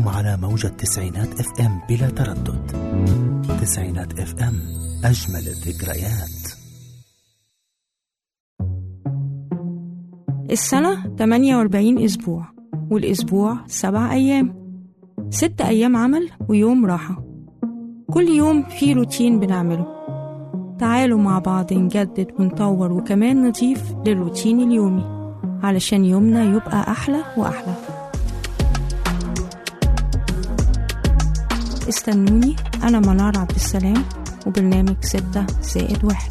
أنتم على موجة تسعينات اف ام بلا تردد تسعينات اف ام أجمل الذكريات السنة 48 أسبوع والأسبوع سبع أيام ست أيام عمل ويوم راحة كل يوم في روتين بنعمله تعالوا مع بعض نجدد ونطور وكمان نضيف للروتين اليومي علشان يومنا يبقى أحلى وأحلى استنوني أنا منار عبد السلام وبرنامج ستة زائد واحد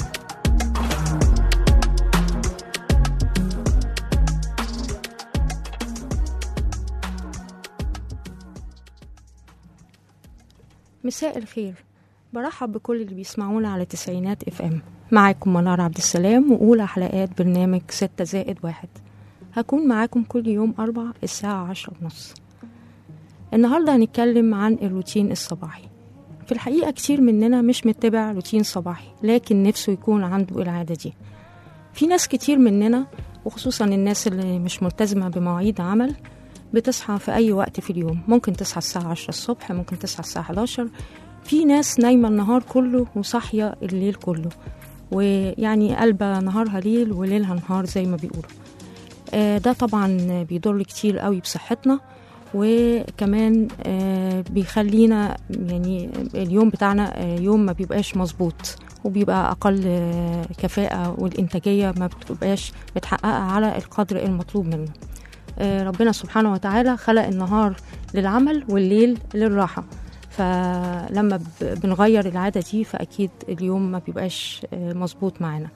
مساء الخير برحب بكل اللي بيسمعونا على تسعينات اف ام معاكم منار عبد السلام وأولى حلقات برنامج ستة زائد واحد هكون معاكم كل يوم أربع الساعة عشرة ونص النهاردة هنتكلم عن الروتين الصباحي في الحقيقة كتير مننا مش متبع روتين صباحي لكن نفسه يكون عنده العادة دي في ناس كتير مننا وخصوصا الناس اللي مش ملتزمة بمواعيد عمل بتصحى في أي وقت في اليوم ممكن تصحى الساعة 10 الصبح ممكن تصحى الساعة 11 في ناس نايمة النهار كله وصاحية الليل كله ويعني قلبة نهارها ليل وليلها نهار زي ما بيقولوا آه ده طبعا بيضر كتير قوي بصحتنا وكمان آه بيخلينا يعني اليوم بتاعنا آه يوم ما بيبقاش مظبوط وبيبقى أقل آه كفاءة والإنتاجية ما بتبقاش متحققة على القدر المطلوب منه ربنا سبحانه وتعالى خلق النهار للعمل والليل للراحة فلما بنغير العادة دي فأكيد اليوم ما بيبقاش مظبوط معانا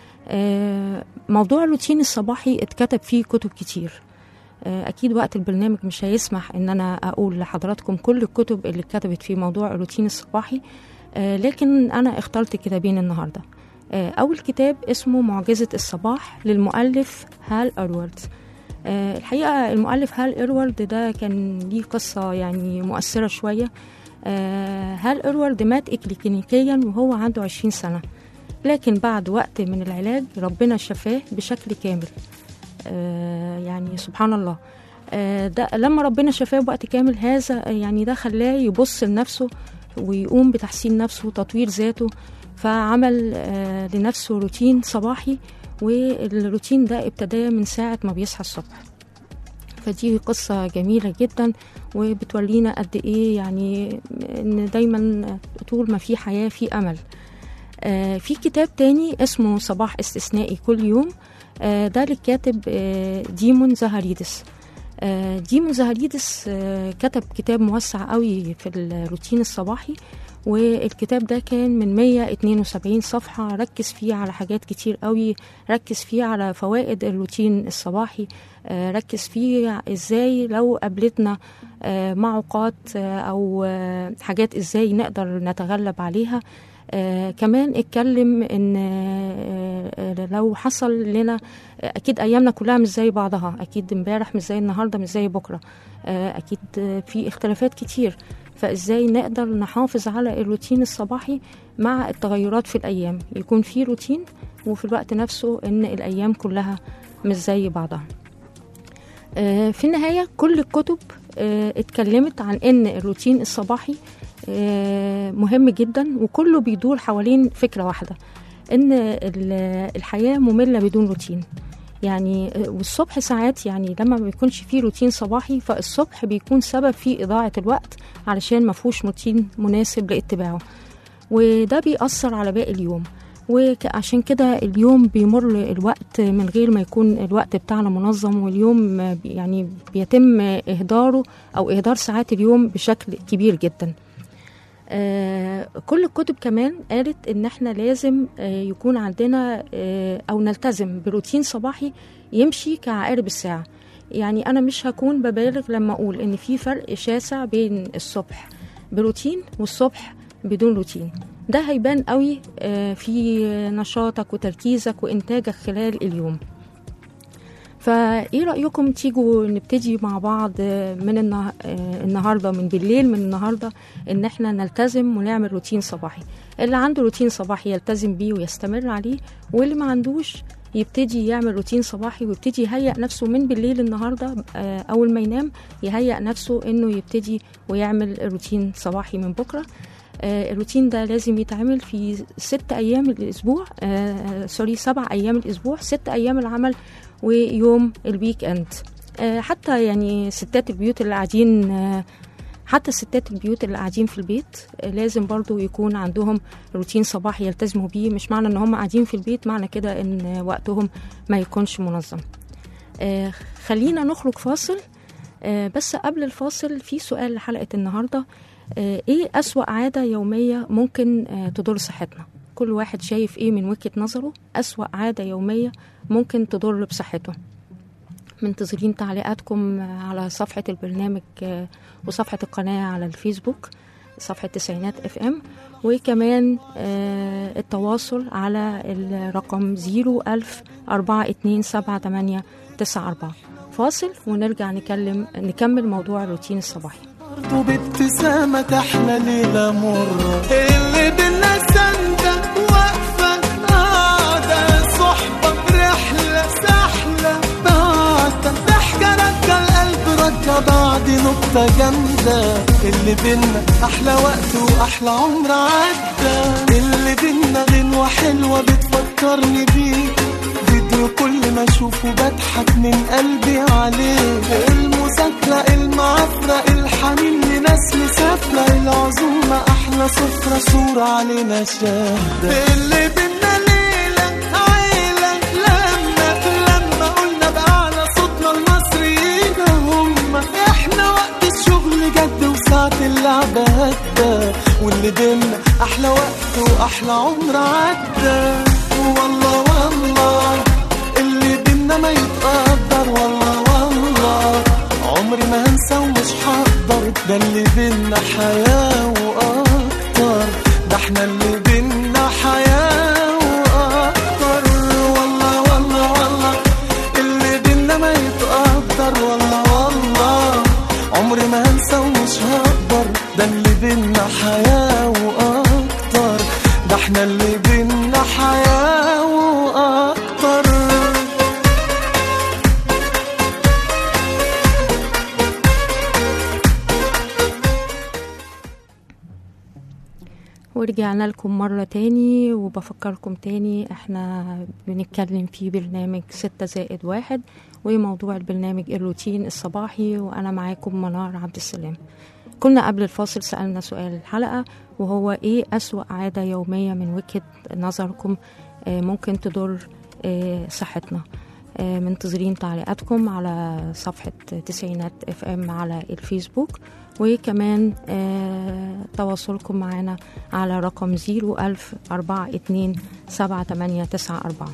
موضوع الروتين الصباحي اتكتب فيه كتب كتير أكيد وقت البرنامج مش هيسمح إن أنا أقول لحضراتكم كل الكتب اللي اتكتبت في موضوع الروتين الصباحي لكن أنا اخترت كتابين النهاردة أول كتاب اسمه معجزة الصباح للمؤلف هال أروردز أه الحقيقة المؤلف هال إيروارد ده كان ليه قصة يعني مؤثرة شوية أه هال إيروارد مات إكلينيكيا وهو عنده عشرين سنة لكن بعد وقت من العلاج ربنا شفاه بشكل كامل أه يعني سبحان الله ده لما ربنا شفاه بوقت كامل هذا يعني ده خلاه يبص لنفسه ويقوم بتحسين نفسه وتطوير ذاته فعمل لنفسه روتين صباحي والروتين ده ابتدى من ساعة ما بيصحى الصبح فدي قصة جميلة جدا وبتورينا قد ايه يعني ان دايما طول ما في حياة في امل آه في كتاب تاني اسمه صباح استثنائي كل يوم آه ده للكاتب آه ديمون زهريدس آه ديمون زهريدس آه كتب كتاب موسع قوي في الروتين الصباحي والكتاب ده كان من 172 صفحة ركز فيه على حاجات كتير قوي ركز فيه على فوائد الروتين الصباحي ركز فيه ازاي لو قابلتنا معوقات او حاجات ازاي نقدر نتغلب عليها آه كمان اتكلم ان آه لو حصل لنا اكيد ايامنا كلها مش زي بعضها اكيد امبارح مش زي النهارده مش زي بكره آه اكيد في اختلافات كتير فازاي نقدر نحافظ على الروتين الصباحي مع التغيرات في الايام يكون في روتين وفي الوقت نفسه ان الايام كلها مش زي بعضها آه في النهايه كل الكتب آه اتكلمت عن ان الروتين الصباحي آه مهم جدا وكله بيدور حوالين فكره واحده ان الحياه ممله بدون روتين يعني والصبح ساعات يعني لما ما بيكونش فيه روتين صباحي فالصبح بيكون سبب في إضاعة الوقت علشان ما فيهوش روتين مناسب لاتباعه وده بيأثر على باقي اليوم وعشان كده اليوم بيمر الوقت من غير ما يكون الوقت بتاعنا منظم واليوم يعني بيتم إهداره أو إهدار ساعات اليوم بشكل كبير جداً آه كل الكتب كمان قالت ان احنا لازم آه يكون عندنا آه او نلتزم بروتين صباحي يمشي كعقارب الساعه يعني انا مش هكون ببالغ لما اقول ان في فرق شاسع بين الصبح بروتين والصبح بدون روتين ده هيبان قوي في نشاطك وتركيزك وانتاجك خلال اليوم فايه رايكم تيجوا نبتدي مع بعض من النه... النهارده من بالليل من النهارده ان احنا نلتزم ونعمل روتين صباحي اللي عنده روتين صباحي يلتزم بيه ويستمر عليه واللي ما عندوش يبتدي يعمل روتين صباحي ويبتدي يهيئ نفسه من بالليل النهارده آه، اول ما ينام يهيئ نفسه انه يبتدي ويعمل روتين صباحي من بكره آه، الروتين ده لازم يتعمل في ست ايام الاسبوع آه، سوري سبع ايام الاسبوع ست ايام العمل ويوم الويك اند آه، حتى يعني ستات البيوت اللي قاعدين آه، حتى ستات البيوت اللي قاعدين في البيت آه، لازم برضو يكون عندهم روتين صباحي يلتزموا بيه مش معنى ان هم قاعدين في البيت معنى كده ان وقتهم ما يكونش منظم آه، خلينا نخرج فاصل آه، بس قبل الفاصل في سؤال لحلقة النهاردة آه، ايه أسوأ عادة يومية ممكن آه، تضر صحتنا كل واحد شايف ايه من وجهة نظره أسوأ عادة يومية ممكن تضر بصحته منتظرين تعليقاتكم على صفحة البرنامج آه، وصفحة القناة على الفيسبوك صفحة تسعينات اف ام وكمان آه، التواصل على الرقم 01000 427 94 فاصل ونرجع نكلم نكمل موضوع الروتين الصباحي برضه بابتسامة تحلى ليلة مرة اللي بينا سندة واقفة قاعدة صحبة برحلة سحلة بعدة ضحكة رجع القلب رجع بعد نقطة جامدة اللي بينا أحلى وقت وأحلى عمر عدى اللي بينا غنوة حلوة بتفكرني بيك فيديو كل ما اشوفه بضحك من قلبي عليه المذاكرة المعافرة الحنين لناس مسافرة العزومة أحلى سفرة صورة علينا شاهدة اللي بينا ليلة عيلة لما لما قلنا بأعلى صوتنا المصريين هم احنا وقت الشغل جد وساعة اللعبة هدى واللي بينا أحلى وقت وأحلى عمر عدى والله والله اللي بينا ما يتقدر والله والله عمري ما هنسى ومش هقدر ده اللي بينا حياة وأكتر ده احنا اللي بينا حياة وأكتر والله والله والله اللي بينا ما يتقدر والله والله عمري ما هنسى ومش هقدر ده اللي بينا حياة وأكتر ده احنا اللي بينا حياة وأكتر ورجعنا لكم مرة تاني وبفكركم تاني احنا بنتكلم في برنامج ستة زائد واحد وموضوع البرنامج الروتين الصباحي وأنا معاكم منار عبد السلام كنا قبل الفاصل سألنا سؤال الحلقة وهو ايه أسوأ عادة يومية من وجهة نظركم آه، ممكن تضر آه، صحتنا آه، منتظرين تعليقاتكم على صفحة تسعينات اف ام على الفيسبوك وكمان آه، تواصلكم معنا على رقم 01000 42 7894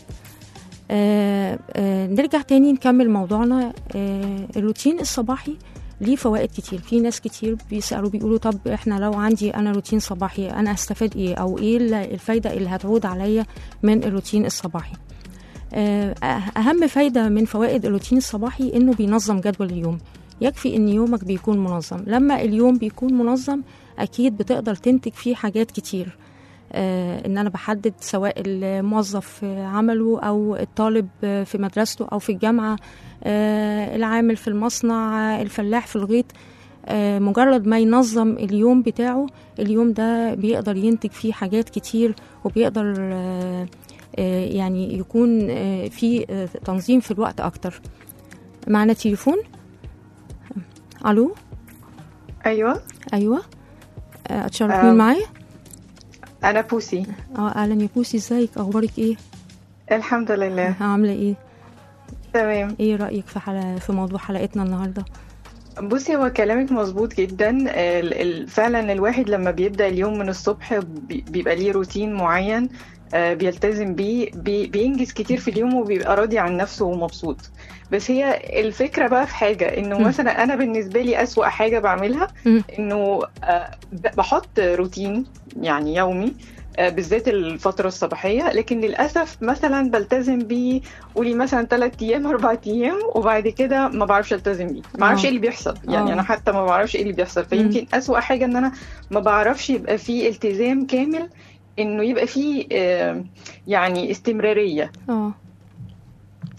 آه، آه، نرجع تاني نكمل موضوعنا آه، الروتين الصباحي ليه فوائد كتير في ناس كتير بيسألوا بيقولوا طب احنا لو عندي انا روتين صباحي انا هستفاد ايه او ايه ال- الفايدة اللي هتعود عليا من الروتين الصباحي آه، اهم فايدة من فوائد الروتين الصباحي انه بينظم جدول اليوم يكفي ان يومك بيكون منظم لما اليوم بيكون منظم اكيد بتقدر تنتج فيه حاجات كتير آه، ان انا بحدد سواء الموظف في عمله او الطالب آه، في مدرسته او في الجامعه آه، العامل في المصنع آه، الفلاح في الغيط آه، مجرد ما ينظم اليوم بتاعه اليوم ده بيقدر ينتج فيه حاجات كتير وبيقدر آه، آه، يعني يكون آه، في آه، تنظيم في الوقت اكتر معنا تليفون الو ايوه ايوه آه، اتشرف آه. مين معايا انا بوسي اه اهلا يا بوسي ازيك اخبارك ايه الحمد لله عامله ايه تمام ايه رايك في حلقة في موضوع حلقتنا النهارده بصي هو كلامك مظبوط جدا ال- ال- فعلا الواحد لما بيبدأ اليوم من الصبح بي- بيبقى ليه روتين معين آه، بيلتزم بيه بي- بينجز كتير في اليوم وبيبقى راضي عن نفسه ومبسوط بس هي الفكرة بقى في حاجة انه مم. مثلا انا بالنسبة لي اسوأ حاجة بعملها مم. انه آه، ب- بحط روتين يعني يومي آه، بالذات الفترة الصباحية لكن للأسف مثلا بلتزم بيه قولي مثلا ثلاث أيام أربع أيام وبعد كده ما بعرفش ألتزم بيه ما بعرفش آه. إيه اللي بيحصل يعني آه. أنا حتى ما بعرفش إيه اللي بيحصل فيمكن أسوأ حاجة إن أنا ما بعرفش يبقى فيه التزام كامل إنه يبقى فيه آه، يعني استمرارية اه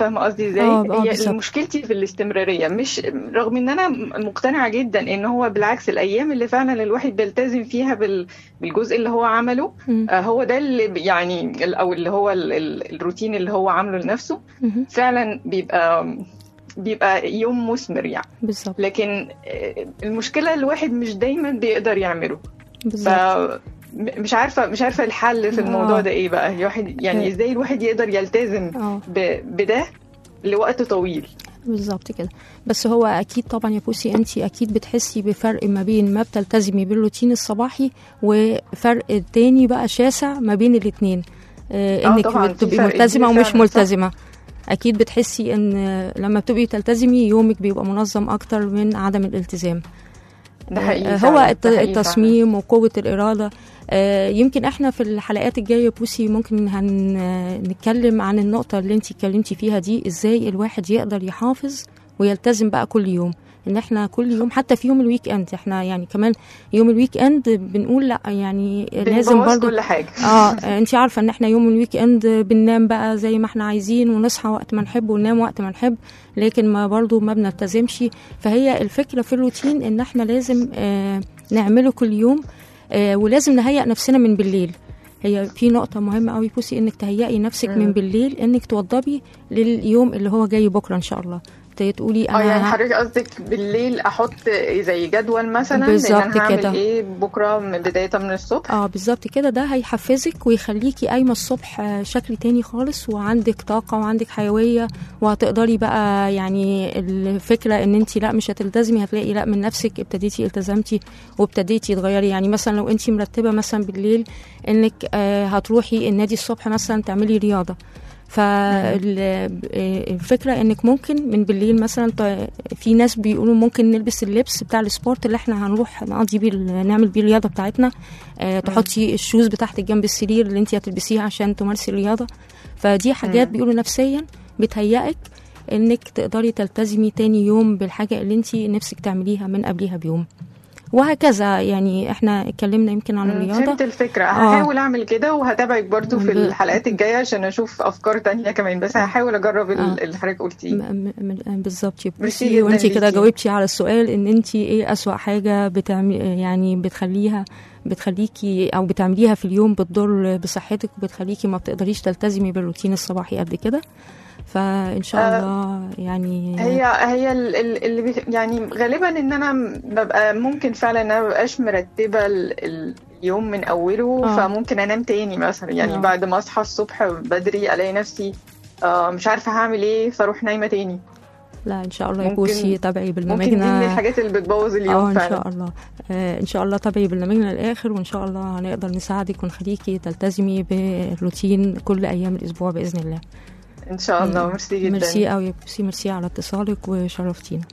فاهمه قصدي ازاي آه، آه، هي بالظبط. مشكلتي في الاستمراريه مش رغم ان انا مقتنعه جدا ان هو بالعكس الايام اللي فعلا الواحد بيلتزم فيها بال- بالجزء اللي هو عمله مم. آه، هو ده اللي ب- يعني ال- او اللي هو ال- ال- الروتين اللي هو عامله لنفسه مهم. فعلا بيبقى بيبقى يوم مثمر يعني بالظبط لكن آه، المشكله الواحد مش دايما بيقدر يعمله ف بالظبط م- مش عارفه مش عارفه الحل في الموضوع آه. ده ايه بقى الواحد يعني آه. ازاي الواحد يقدر يلتزم اه ب- بده لوقت طويل بالظبط كده بس هو اكيد طبعا يا بوسي انت اكيد بتحسي بفرق ما بين ما بتلتزمي بالروتين الصباحي وفرق تاني بقى شاسع ما بين الاتنين آه آه انك طبعاً، في بتبقي فرق ملتزمه كبير ومش فعلاً، صح. ملتزمه اكيد بتحسي ان لما بتبقي تلتزمي يومك بيبقى منظم اكتر من عدم الالتزام ده حقيقي آه، فعلاً، هو ده الت- حقيقي التصميم وقوة الإرادة آه، يمكن احنا في الحلقات الجاية بوسي ممكن هنتكلم عن النقطة اللي انت اتكلمتي فيها دي ازاي الواحد يقدر يحافظ ويلتزم بقى كل يوم ان احنا كل يوم حتى في يوم الويك اند احنا يعني كمان يوم الويك اند بنقول لا يعني فعلاً. لازم بنبوظ برضو كل حاجه اه انت عارفه ان احنا يوم الويك اند بننام بقى زي ما احنا عايزين ونصحى وقت ما نحب وننام وقت ما نحب لكن ما برضو ما بنلتزمش فهي الفكره في الروتين ان احنا لازم آه نعمله كل يوم آه ولازم نهيئ نفسنا من بالليل هي في نقطة مهمة قوي بوسي انك تهيئي نفسك مم. من بالليل انك توضبي لليوم اللي هو جاي بكرة ان شاء الله ت- تقولي اه يعني انا حضرتك قصدك بالليل احط زي جدول مثلا بالظبط ان انا هعمل كده. ايه بكره من بدايه من الصبح اه بالظبط كده ده هيحفزك ويخليكي قايمه الصبح آه، شكل تاني خالص وعندك طاقه وعندك حيويه وهتقدري بقى يعني الفكره ان انت لا مش هتلتزمي هتلاقي لا من نفسك ابتديتي التزمتي وابتديتي تغيري يعني مثلا لو انت مرتبه مثلا بالليل انك آه، هتروحي النادي الصبح مثلا تعملي رياضه فالفكرة انك ممكن من بالليل مثلا ت- في ناس بيقولوا ممكن نلبس اللبس بتاع السبورت اللي احنا هنروح نقضي بيه ال- نعمل بيه الرياضة بتاعتنا آه، تحطي الشوز بتاعتك جنب السرير اللي انت هتلبسيها عشان تمارسي الرياضة فدي حاجات مم. بيقولوا نفسيا بتهيئك انك تقدري تلتزمي تاني يوم بالحاجة اللي انت نفسك تعمليها من قبليها بيوم وهكذا يعني احنا اتكلمنا يمكن عن مم، الرياضة فهمت الفكره آه. هحاول اعمل كده وهتابعك برضو في ب- الحلقات الجايه عشان اشوف افكار تانية كمان بس هحاول اجرب ال- آه. اللي حضرتك قلتيه م- م- بالظبط يا ميرسي بوسي جداً وانت كده ليكي. جاوبتي على السؤال ان انت ايه اسوأ حاجه بتعمل يعني بتخليها بتخليكي او بتعمليها في اليوم بتضر بصحتك وبتخليكي ما بتقدريش تلتزمي بالروتين الصباحي قد كده فان شاء آه، الله يعني هي هي ال- ال- اللي بي- يعني غالبا ان انا م- ببقى ممكن فعلا ان انا مبقاش مرتبه ال- ال- اليوم من اوله آه. فممكن انام تاني مثلا يعني آه. بعد ما اصحى الصبح بدري الاقي نفسي آه، مش عارفه هعمل ايه فاروح نايمه تاني لا ان شاء الله يا ممكن- بوسي تابعي ممكن دي برنامجنا من الحاجات اللي بتبوظ اليوم اه ان فعلا شاء الله آه ان شاء الله تابعي برنامجنا للاخر وان شاء الله هنقدر نساعدك ونخليكي تلتزمي بالروتين كل ايام الاسبوع باذن الله ان شاء الله ميرسي جدا ميرسي قوي يا بوسي ميرسي على اتصالك وشرفتينا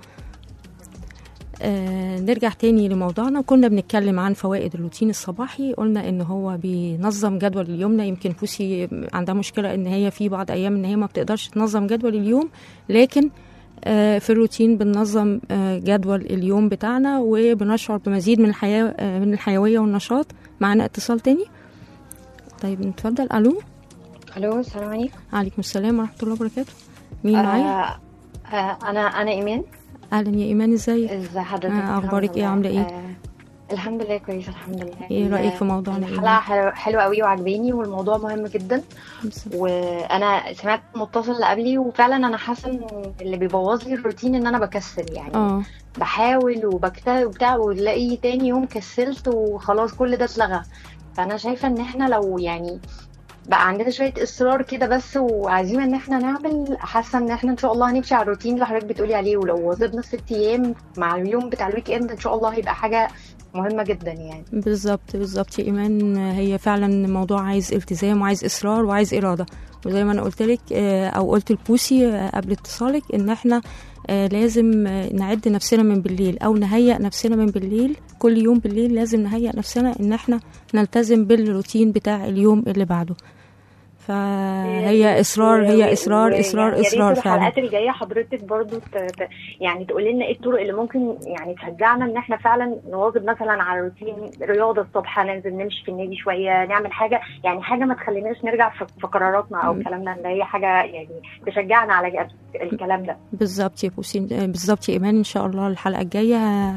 آه نرجع تاني لموضوعنا كنا بنتكلم عن فوائد الروتين الصباحي قلنا ان هو بينظم جدول اليومنا يمكن بوسي عندها مشكله ان هي في بعض ايام ان هي ما بتقدرش تنظم جدول اليوم لكن آه في الروتين بننظم آه جدول اليوم بتاعنا وبنشعر بمزيد من الحياه آه من الحيويه والنشاط معنا اتصال تاني طيب نتفضل الو الو السلام عليكم عليكم السلام ورحمه الله وبركاته مين معايا آه آه انا انا ايمان اهلا يا ايمان ازيك ازي حضرتك آه، أخبارك الحمد إيه؟ لله. عاملة إيه؟ آه الحمد لله كويسه الحمد لله إيه رأيك في موضوعنا إيه؟ الحلقه حلو- حلوه قوي وعجباني والموضوع مهم جدا وانا سمعت المتصل اللي قبلي وفعلا انا حاسه ان اللي بيبوظ لي الروتين ان انا بكسل يعني اه بحاول وبجتهد وبتاع وتلاقي تاني يوم كسلت وخلاص كل ده اتلغى فانا شايفه ان احنا لو يعني بقى عندنا شويه اصرار كده بس وعايزين ان احنا نعمل حاسه ان احنا ان شاء الله هنمشي على الروتين اللي حضرتك بتقولي عليه ولو وظبنا ست ايام مع اليوم بتاع الويك اند ان شاء الله هيبقى حاجه مهمه جدا يعني بالظبط بالظبط يا ايمان هي فعلا الموضوع عايز التزام وعايز اصرار وعايز اراده وزي ما انا قلت لك آه، او قلت لبوسي آه، قبل اتصالك ان احنا آه، لازم آه، نعد نفسنا من بالليل او نهيئ نفسنا من بالليل كل يوم بالليل لازم نهيئ نفسنا ان احنا نلتزم بالروتين بتاع اليوم اللي بعده فهي اصرار هي اصرار اصرار اصرار فعلا الحلقات الجايه حضرتك برضو ت... ت... يعني تقولي لنا ايه الطرق اللي ممكن يعني تشجعنا ان احنا فعلا نواظب مثلا على روتين رياضه الصبح ننزل نمشي في النادي شويه نعمل حاجه يعني حاجه ما تخليناش نرجع في, في قراراتنا او مم. كلامنا اللي هي حاجه يعني تشجعنا على الكلام ده بالظبط يا بوسين بالظبط يا ايمان ان شاء الله الحلقه الجايه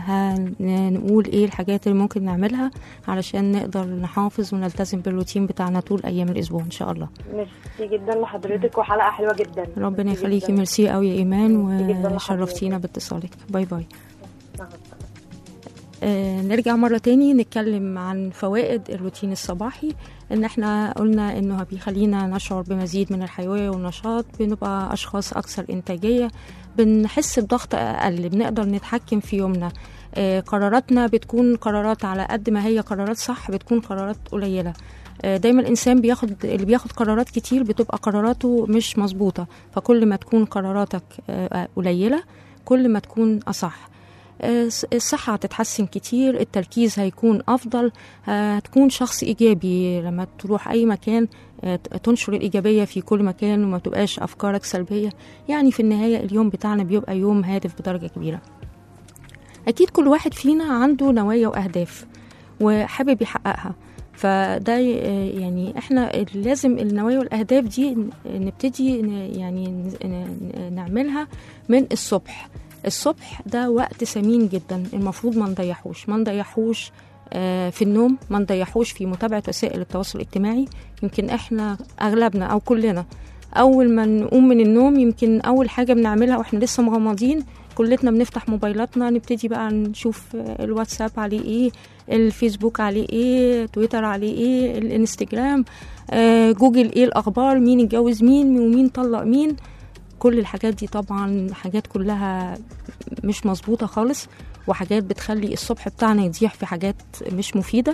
هنقول ايه الحاجات اللي ممكن نعملها علشان نقدر نحافظ ونلتزم بالروتين بتاعنا طول ايام الاسبوع ان شاء الله ميرسي جدا لحضرتك وحلقه حلوه جدا ربنا ميرسي يخليكي جداً. ميرسي قوي يا ايمان ميرسي جداً لحضرتك. وشرفتينا باتصالك باي باي مع السلامة. آه، نرجع مرة تاني نتكلم عن فوائد الروتين الصباحي ان احنا قلنا انه بيخلينا نشعر بمزيد من الحيوية والنشاط بنبقى اشخاص اكثر انتاجية بنحس بضغط اقل بنقدر نتحكم في يومنا آه، قراراتنا بتكون قرارات على قد ما هي قرارات صح بتكون قرارات قليلة آه، دايما الانسان بياخد اللي بياخد قرارات كتير بتبقى قراراته مش مظبوطة فكل ما تكون قراراتك آه، قليلة كل ما تكون اصح آه، الصحة هتتحسن كتير التركيز هيكون أفضل آه، هتكون شخص إيجابي لما تروح أي مكان آه، تنشر الإيجابية في كل مكان وما تبقاش أفكارك سلبية يعني في النهاية اليوم بتاعنا بيبقى يوم هادف بدرجة كبيرة أكيد كل واحد فينا عنده نوايا وأهداف وحابب يحققها فده آه، يعني احنا لازم النوايا والاهداف دي نبتدي ن- يعني ن- ن- نعملها من الصبح الصبح ده وقت ثمين جدا المفروض ما نضيعهوش ما نضيعهوش آه، في النوم ما نضيعهوش في متابعة وسائل التواصل الاجتماعي يمكن احنا اغلبنا او كلنا اول ما نقوم من النوم يمكن اول حاجة بنعملها واحنا لسه مغمضين كلتنا بنفتح موبايلاتنا نبتدي بقى نشوف آه، الواتساب عليه ايه الفيسبوك عليه ايه تويتر عليه ايه الانستجرام آه، جوجل ايه الاخبار مين اتجوز مين ومين طلق مين كل الحاجات دي طبعا حاجات كلها مش مظبوطة خالص وحاجات بتخلي الصبح بتاعنا يضيع في حاجات مش مفيدة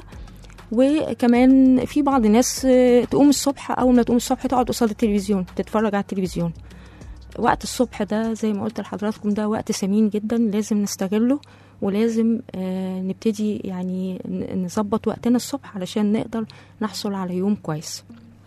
وكمان في بعض الناس آه، تقوم الصبح أول ما تقوم الصبح تقعد قصاد التلفزيون تتفرج على التلفزيون وقت الصبح ده زي ما قلت لحضراتكم ده وقت ثمين جدا لازم نستغله ولازم آه، نبتدي يعني ن- نظبط وقتنا الصبح علشان نقدر نحصل على يوم كويس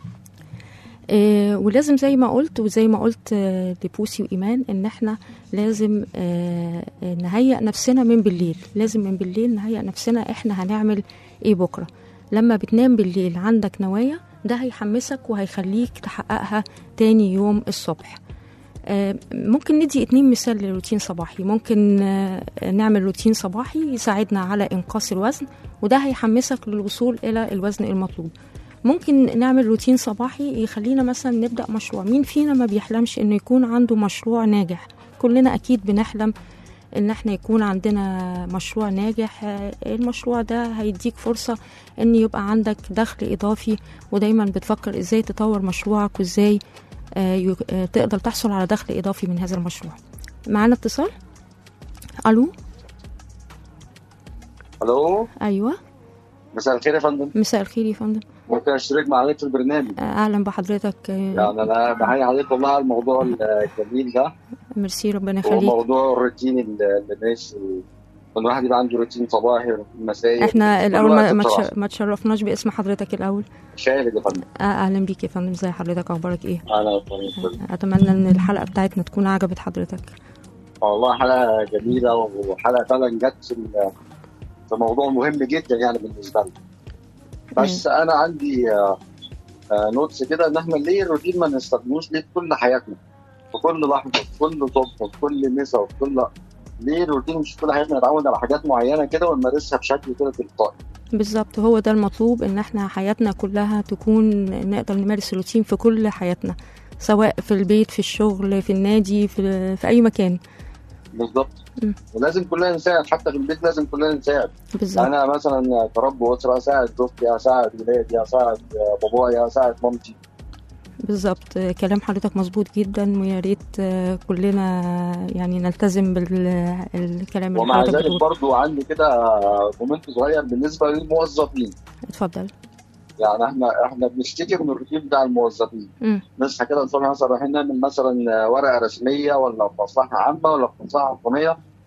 آه، ولازم زي ما قلت وزي ما قلت آه، لبوسي وإيمان إن إحنا لازم آه، آه، نهيئ نفسنا من بالليل لازم من بالليل نهيئ نفسنا إحنا هنعمل إيه بكرة لما بتنام بالليل عندك نوايا ده هيحمسك وهيخليك تحققها تاني يوم الصبح آه، ممكن ندي اتنين مثال لروتين صباحي ممكن آه، نعمل روتين صباحي يساعدنا على إنقاص الوزن وده هيحمسك للوصول إلى الوزن المطلوب ممكن نعمل روتين صباحي يخلينا مثلا نبدأ مشروع مين فينا ما بيحلمش انه يكون عنده مشروع ناجح كلنا اكيد بنحلم ان احنا يكون عندنا مشروع ناجح آه، المشروع ده هيديك فرصة ان يبقى عندك دخل اضافي ودايما بتفكر ازاي تطور مشروعك وازاي آه، يو- آه، تقدر تحصل على دخل اضافي من هذا المشروع معانا اتصال الو الو ايوه مساء الخير يا فندم مساء الخير يا فندم ممكن اشترك مع حضرتك في البرنامج آه، اهلا بحضرتك آه، يعني انا بحيي حضرتك والله على الموضوع الجميل ده ميرسي ربنا هو يخليك موضوع الروتين اللي الناس كل واحد يبقى عنده روتين صباحي روتين مسائي احنا كل الاول وقت ما ما بصراحة. تش- ما تشرفناش باسم حضرتك الاول شاهد يا فندم آه، اهلا بيك يا فندم ازي حضرتك اخبارك ايه انا طيب. اتمنى ان الحلقه بتاعتنا تكون عجبت حضرتك والله حلقه جميله وحلقه فعلا جت في ال- في موضوع مهم جدا يعني بالنسبه لنا بس انا عندي آه، آه، نوتس كده ان احنا ليه الروتين ما نستخدموش ليه في كل حياتنا في كل لحظه في كل صبح في كل مسا في كل ليه الروتين مش في كل حياتنا نتعود على حاجات معينه كده ونمارسها بشكل كده تلقائي بالظبط هو ده المطلوب ان احنا حياتنا كلها تكون نقدر نمارس الروتين في كل حياتنا سواء في البيت في الشغل في النادي في, في اي مكان بالظبط مم. ولازم كلنا نساعد حتى في البيت لازم كلنا نساعد بالظبط انا مثلا كرب اسره اساعد زوجتي اساعد ولادي اساعد بابايا اساعد مامتي بالظبط كلام حضرتك مظبوط جدا ويا ريت آه، كلنا يعني نلتزم بالكلام اللي ومع حضرتك ذلك بتقوله برضو عندي كده كومنت صغير بالنسبه للموظفين اتفضل يعني احنا احنا بنشتكي من الروتين بتاع الموظفين مم. نصحى كده الصبح مثلا رايحين نعمل مثلا ورقه رسميه ولا في مصلحه عامه ولا في مصلحه حكوميه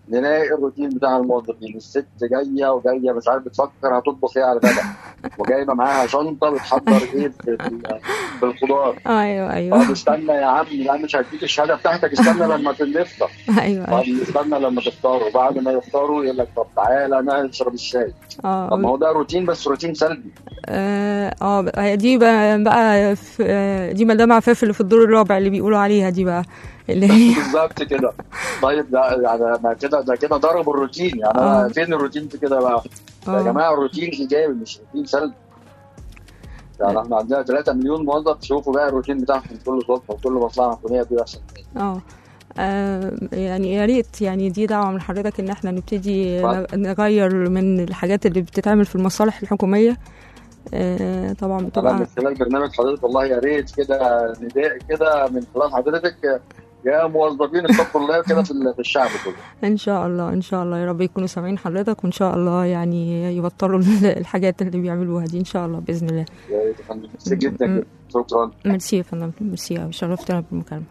نلاقي الروتين بتاع الموظفين الست جايه وجايه مش عارف بتفكر هتطبخ ايه على الغدا وجايبه معاها شنطه بتحضر ايه في, في, في الخضار ايوه ايوه طب استنى يا عم لا مش هديك الشهاده بتاعتك استنى لما نفطر ايوه طب استنى لما تفطروا بعد ما يفطروا يقول لك طب تعالى نشرب الشاي طب ما اه هو ده روتين بس روتين سلبي اه آه، هي دي بقى, بقى في آه، دي مدام عفاف اللي في الدور الرابع اللي بيقولوا عليها دي بقى اللي هي بالظبط كده طيب ده يعني ما كده ده كده ضربوا الروتين يعني آه. أنا فين الروتين في كده بقى يا آه. جماعه الروتين ايجابي مش روتين سلبي يعني احنا عندنا 3 مليون موظف شوفوا بقى الروتين بتاعهم كل صبح وكل مصلحه حكوميه بيحصل إيه. اه آه، يعني يا ريت يعني دي دعوه من حضرتك ان احنا نبتدي طبعا. نغير من الحاجات اللي بتتعمل في المصالح الحكوميه آه، طبعا انا بتبقى من خلال برنامج حضرتك والله يا ريت كده نداء كده من خلال حضرتك يا موظفين اتقوا الله كده في ال- في الشعب كله ان شاء الله ان شاء الله يا رب يكونوا سامعين حضرتك وان شاء الله يعني يبطلوا الحاجات اللي بيعملوها دي ان شاء الله باذن الله يا ريت يا فندم ميرسي جدا م- جدا. شكرا ميرسي يا فندم ميرسي أوي شرفتنا بالمكالمة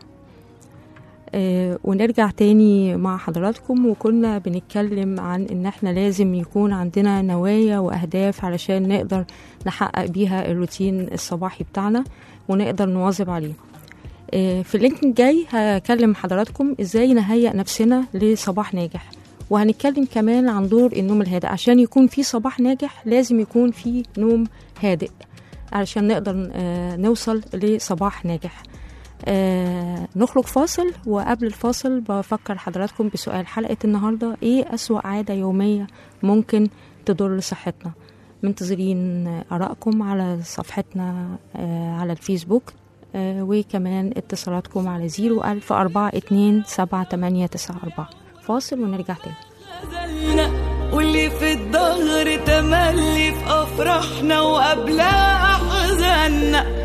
آه ونرجع تاني مع حضراتكم وكنا بنتكلم عن ان احنا لازم يكون عندنا نوايا واهداف علشان نقدر نحقق بيها الروتين الصباحي بتاعنا ونقدر نواظب عليه آه في اللينك الجاي هكلم حضراتكم ازاي نهيئ نفسنا لصباح ناجح وهنتكلم كمان عن دور النوم الهادئ عشان يكون في صباح ناجح لازم يكون في نوم هادئ علشان نقدر آه، نوصل لصباح ناجح آه نخرج فاصل وقبل الفاصل بفكر حضراتكم بسؤال حلقة النهاردة ايه أسوأ عادة يومية ممكن تضر صحتنا منتظرين آرائكم على صفحتنا آه على الفيسبوك آه وكمان اتصالاتكم على زيرو ألف أربعة اتنين سبعة تمانية تسعة أربعة فاصل ونرجع تاني غزلنا واللي في الظهر تملي في افراحنا وقبلها احزاننا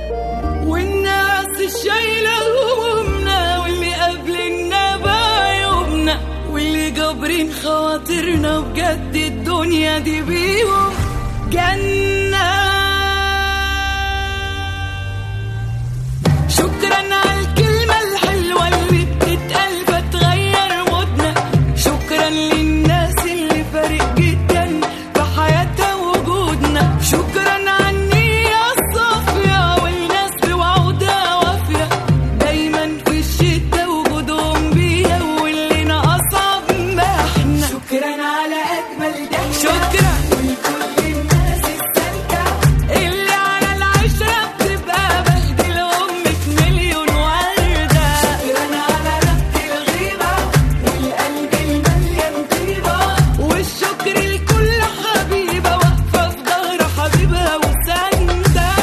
والناس الشايله همومنا واللي قابلنا بعيوبنا واللي جابرين خواطرنا بجد الدنيا دي بيهم جنه شكرا على الكلمة الحلوة اللي بتتقال فتغير مودنا شكرا للناس اللي فارق جدا في حياتها وجودنا شكرا على النية الصافية والناس بوعودها وافية دايما في الشدة وجودهم بيها واللي أصعب ما احنا شكرا على أجمل ضحكة شكرا ولكل الناس السالكة اللي على العشرة بتبقى بهدل أمك مليون وردة شكرا على ربط الغيبة والقلب المليان طيبة والشكر لكل حبيبة واقفة في ظهر حبيبها وساندة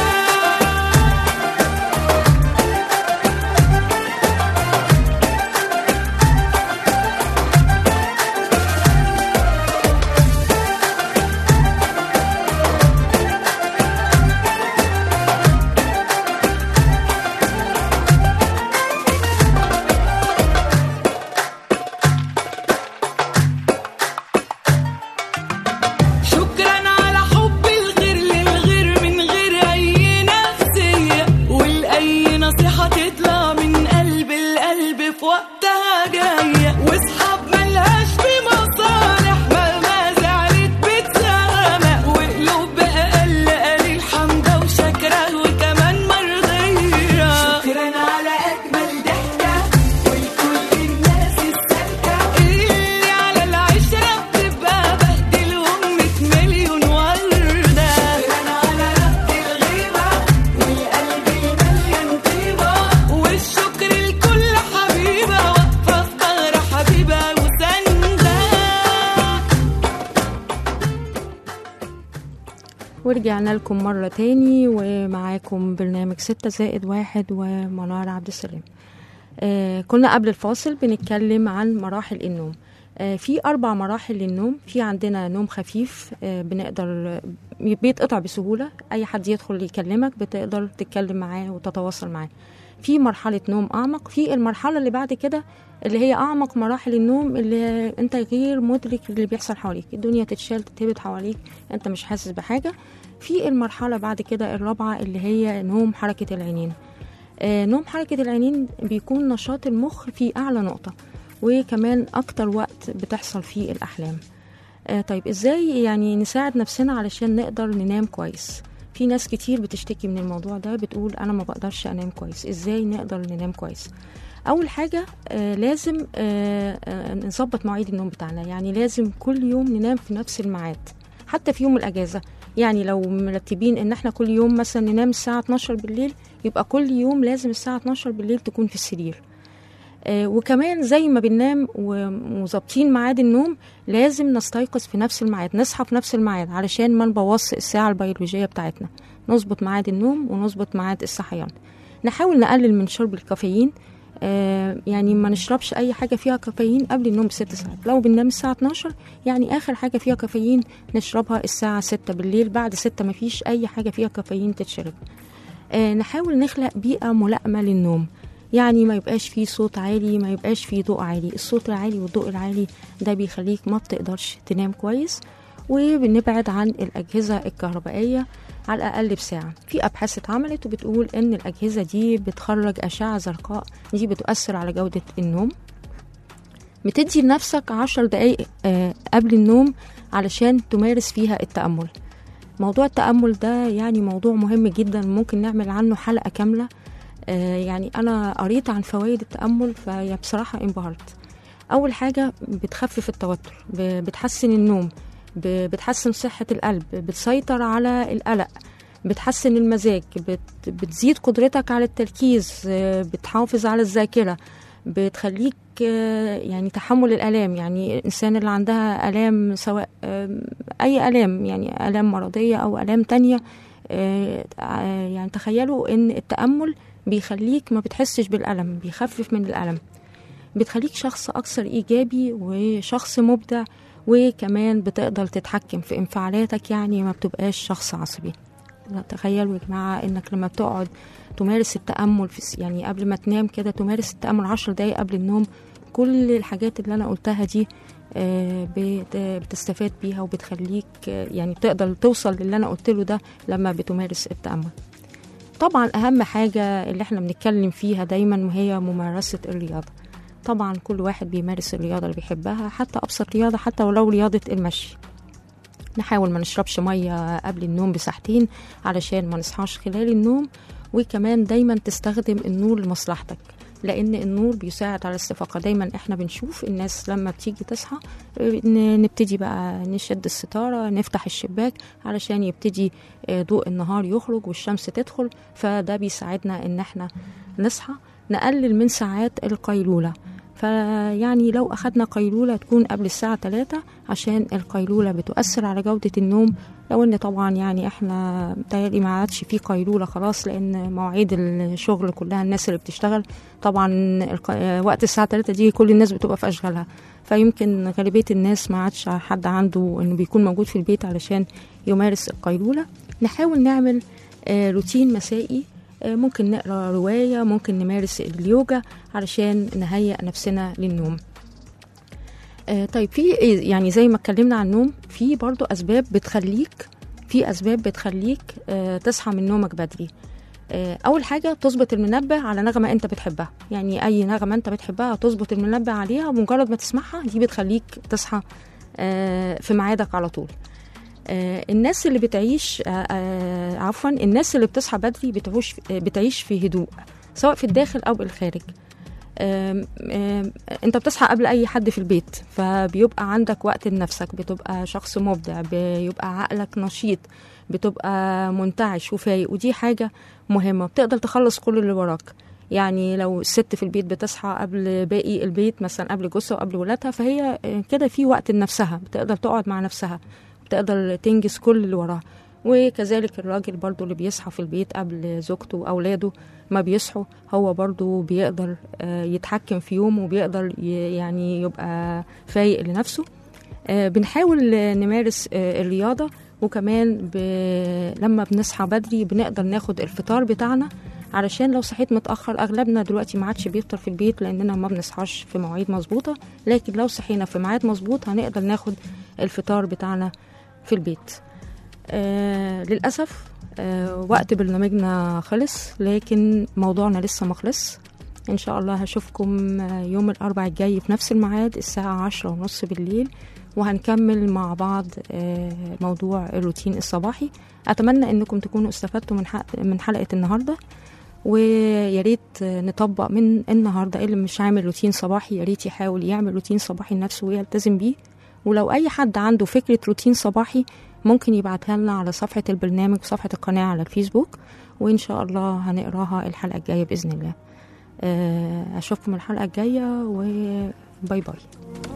شكرا على حب الغير للغير من غير اي نفسية والاي نصيحة تطلع من قلب القلب في وقتها جاية واصحاب ملهاش في مصالح مهما زعلت بتسامح وقلوب بأقل قليل حمدة وشكرة وكمان مرضية شكرا على أجمل ضحكة ولكل الناس السالكة اللي على العشرة بتبقى بهدل أمك مليون وردة شكرا على ربط الغيبة والقلب المليان طيبة والشكر لكل حبيبة واقفة في ظهر حبيبها وساندة ورجعنا لكم مرة تاني ومعاكم برنامج ستة زائد واحد ومنار عبد السلام آه كنا قبل الفاصل بنتكلم عن مراحل النوم آه في أربع مراحل للنوم في عندنا نوم خفيف آه بنقدر بيتقطع بسهولة أي حد يدخل يكلمك بتقدر تتكلم معاه وتتواصل معاه في مرحلة نوم أعمق في المرحلة اللي بعد كده اللي هي أعمق مراحل النوم اللي أنت غير مدرك اللي بيحصل حواليك الدنيا تتشال تتهبط حواليك أنت مش حاسس بحاجة في المرحلة بعد كده الرابعة اللي هي نوم حركة العينين آه نوم حركة العينين بيكون نشاط المخ في أعلى نقطة وكمان أكتر وقت بتحصل فيه الأحلام آه طيب إزاي يعني نساعد نفسنا علشان نقدر ننام كويس في ناس كتير بتشتكي من الموضوع ده بتقول أنا ما بقدرش أنام كويس إزاي نقدر ننام كويس أول حاجة آه لازم آه آه نظبط مواعيد النوم بتاعنا يعني لازم كل يوم ننام في نفس الميعاد حتى في يوم الأجازة يعني لو مرتبين ان احنا كل يوم مثلا ننام الساعة 12 بالليل يبقى كل يوم لازم الساعة 12 بالليل تكون في السرير آه وكمان زي ما بننام ومظبطين ميعاد النوم لازم نستيقظ في نفس الميعاد نصحى في نفس الميعاد علشان ما نبوظش الساعة البيولوجية بتاعتنا نظبط ميعاد النوم ونظبط ميعاد الصحيان نحاول نقلل من شرب الكافيين آه يعني ما نشربش اي حاجه فيها كافيين قبل النوم بست ساعات لو بننام الساعه 12 يعني اخر حاجه فيها كافيين نشربها الساعه 6 بالليل بعد 6 ما فيش اي حاجه فيها كافيين تتشرب آه نحاول نخلق بيئه ملائمه للنوم يعني ما يبقاش فيه صوت عالي ما يبقاش فيه ضوء عالي الصوت العالي والضوء العالي ده بيخليك ما بتقدرش تنام كويس وبنبعد عن الأجهزة الكهربائية على الأقل بساعة في أبحاث اتعملت وبتقول إن الأجهزة دي بتخرج أشعة زرقاء دي بتؤثر على جودة النوم بتدي لنفسك عشر دقايق آه قبل النوم علشان تمارس فيها التأمل موضوع التأمل ده يعني موضوع مهم جدا ممكن نعمل عنه حلقة كاملة آه يعني أنا قريت عن فوائد التأمل فهي بصراحة انبهرت أول حاجة بتخفف التوتر بتحسن النوم بتحسن صحة القلب بتسيطر على القلق بتحسن المزاج بت بتزيد قدرتك على التركيز بتحافظ على الذاكرة بتخليك يعني تحمل الآلام يعني الإنسان اللي عندها آلام سواء أي آلام يعني آلام مرضية أو آلام تانية يعني تخيلوا إن التأمل بيخليك ما بتحسش بالألم بيخفف من الألم بتخليك شخص أكثر إيجابي وشخص مبدع وكمان بتقدر تتحكم في انفعالاتك يعني ما بتبقاش شخص عصبي تخيلوا يا جماعة انك لما بتقعد تمارس التأمل في يعني قبل ما تنام كده تمارس التأمل عشر دقايق قبل النوم كل الحاجات اللي أنا قلتها دي بتستفاد بيها وبتخليك يعني تقدر توصل للي أنا قلت له ده لما بتمارس التأمل طبعا أهم حاجة اللي احنا بنتكلم فيها دايما وهي ممارسة الرياضة طبعا كل واحد بيمارس الرياضة اللي بيحبها حتى أبسط رياضة حتى ولو رياضة المشي نحاول ما نشربش مية قبل النوم بساعتين علشان ما نصحاش خلال النوم وكمان دايما تستخدم النور لمصلحتك لان النور بيساعد على الاستفاقه دايما احنا بنشوف الناس لما بتيجي تصحى نبتدي بقى نشد الستاره نفتح الشباك علشان يبتدي ضوء النهار يخرج والشمس تدخل فده بيساعدنا ان احنا نصحى نقلل من ساعات القيلوله فيعني لو أخدنا قيلولة تكون قبل الساعة 3 عشان القيلولة بتؤثر على جودة النوم لو ان طبعا يعني احنا متهيألي ما عادش في قيلولة خلاص لان مواعيد الشغل كلها الناس اللي بتشتغل طبعا وقت الساعة 3 دي كل الناس بتبقى في اشغالها فيمكن غالبية الناس ما عادش حد عنده انه بيكون موجود في البيت علشان يمارس القيلولة نحاول نعمل روتين مسائي ممكن نقرا روايه ممكن نمارس اليوجا علشان نهيئ نفسنا للنوم طيب في يعني زي ما اتكلمنا عن النوم في برضو اسباب بتخليك في اسباب بتخليك تصحى من نومك بدري اول حاجه تظبط المنبه على نغمه انت بتحبها يعني اي نغمه انت بتحبها تظبط المنبه عليها ومجرد ما تسمعها دي بتخليك تصحى في ميعادك على طول آه الناس اللي بتعيش آه آه عفوا الناس اللي بتصحى بدري بتعيش بتعيش في هدوء سواء في الداخل او الخارج انت بتصحى قبل اي حد في البيت فبيبقى عندك وقت لنفسك بتبقى شخص مبدع بيبقى عقلك نشيط بتبقى منتعش وفايق ودي حاجه مهمه بتقدر تخلص كل اللي وراك يعني لو الست في البيت بتصحى قبل باقي البيت مثلا قبل جوزها وقبل ولادها فهي كده في وقت لنفسها بتقدر تقعد مع نفسها بتقدر تنجز كل اللي وراها وكذلك الراجل برضو اللي بيصحى في البيت قبل زوجته وأولاده ما بيصحوا هو برضو بيقدر يتحكم في يومه وبيقدر يعني يبقى فايق لنفسه بنحاول نمارس الرياضة وكمان ب... لما بنصحى بدري بنقدر ناخد الفطار بتاعنا علشان لو صحيت متأخر أغلبنا دلوقتي ما عادش بيفطر في البيت لأننا ما بنصحاش في مواعيد مظبوطة لكن لو صحينا في ميعاد مظبوط هنقدر ناخد الفطار بتاعنا في البيت آه للأسف آه وقت برنامجنا خلص لكن موضوعنا لسه ما خلص ان شاء الله هشوفكم آه، يوم الاربع الجاي في نفس الميعاد الساعه عشرة ونص بالليل وهنكمل مع بعض آه، موضوع الروتين الصباحي اتمنى انكم تكونوا استفدتوا من حق- من حلقه النهارده ويا ريت نطبق من النهارده اللي مش عامل روتين صباحي يا ريت يحاول يعمل روتين صباحي لنفسه ويلتزم بيه ولو اي حد عنده فكره روتين صباحي ممكن يبعتها لنا على صفحه البرنامج وصفحه القناه على الفيسبوك وان شاء الله هنقراها الحلقه الجايه باذن الله آه، اشوفكم الحلقه الجايه وباي باي